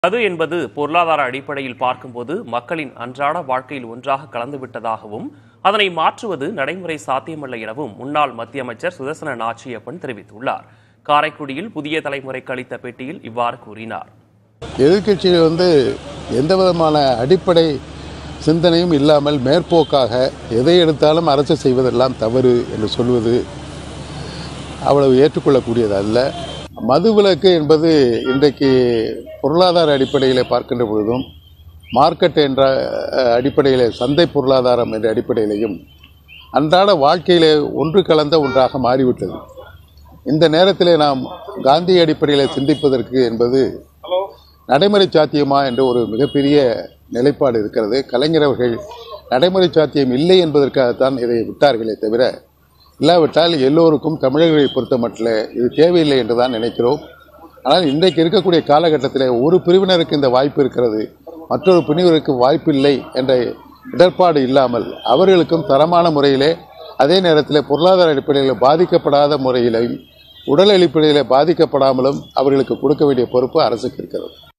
அது என்பது பொருளாதார அடிப்படையில் பார்க்கும்போது மக்களின் அன்றாட வாழ்க்கையில் ஒன்றாக கலந்துவிட்டதாகவும் அதனை மாற்றுவது நடைமுறை சாத்தியமல்ல எனவும் முன்னாள் மத்திய அமைச்சர் சுதர்சன நாச்சியப்பன் தெரிவித்துள்ளார் காரைக்குடியில் புதிய தலைமுறைக்கு அளித்த பேட்டியில் இவ்வாறு கூறினார் எதிர்க்கட்சிகள் வந்து எந்த விதமான அடிப்படை சிந்தனையும் இல்லாமல் மேற்போக்காக எதை எடுத்தாலும் அரசு செய்வதெல்லாம் தவறு என்று சொல்வது அவ்வளவு ஏற்றுக்கொள்ளக்கூடியது அல்ல மதுவிலக்கு என்பது இன்றைக்கு பொருளாதார அடிப்படையில் பார்க்கின்ற பொழுதும் மார்க்கெட் என்ற அஹ், அடிப்படையிலே சந்தை பொருளாதாரம் என்ற அடிப்படையிலையும் அன்றாட வாழ்க்கையிலே ஒன்று கலந்த ஒன்றாக மாறிவிட்டது இந்த நேரத்திலே நாம் காந்தி அடிப்படையில் சிந்திப்பதற்கு என்பது நடைமுறை சாத்தியமா என்ற ஒரு மிகப்பெரிய நிலைப்பாடு இருக்கிறது கலைஞர் அவர்கள் நடைமுறை சாத்தியம் இல்லை என்பதற்காகத்தான் இதை விட்டார்களே தவிர இல்லாவிட்டால் எல்லோருக்கும் தமிழர்களை பொறுத்த மட்டில் இது தேவையில்லை என்று தான் நினைக்கிறோம் ஆனால் இன்றைக்கு இருக்கக்கூடிய காலகட்டத்தில் ஒரு பிரிவினருக்கு இந்த வாய்ப்பு இருக்கிறது மற்றொரு பிரிவினருக்கு வாய்ப்பு இல்லை என்ற இடர்பாடு இல்லாமல் அவர்களுக்கும் தரமான முறையிலே அதே நேரத்தில் பொருளாதார அடிப்படையில் பாதிக்கப்படாத முறையிலையும் உடல் அடிப்படையில் பாதிக்கப்படாமலும் அவர்களுக்கு கொடுக்க வேண்டிய பொறுப்பு அரசுக்கு இருக்கிறது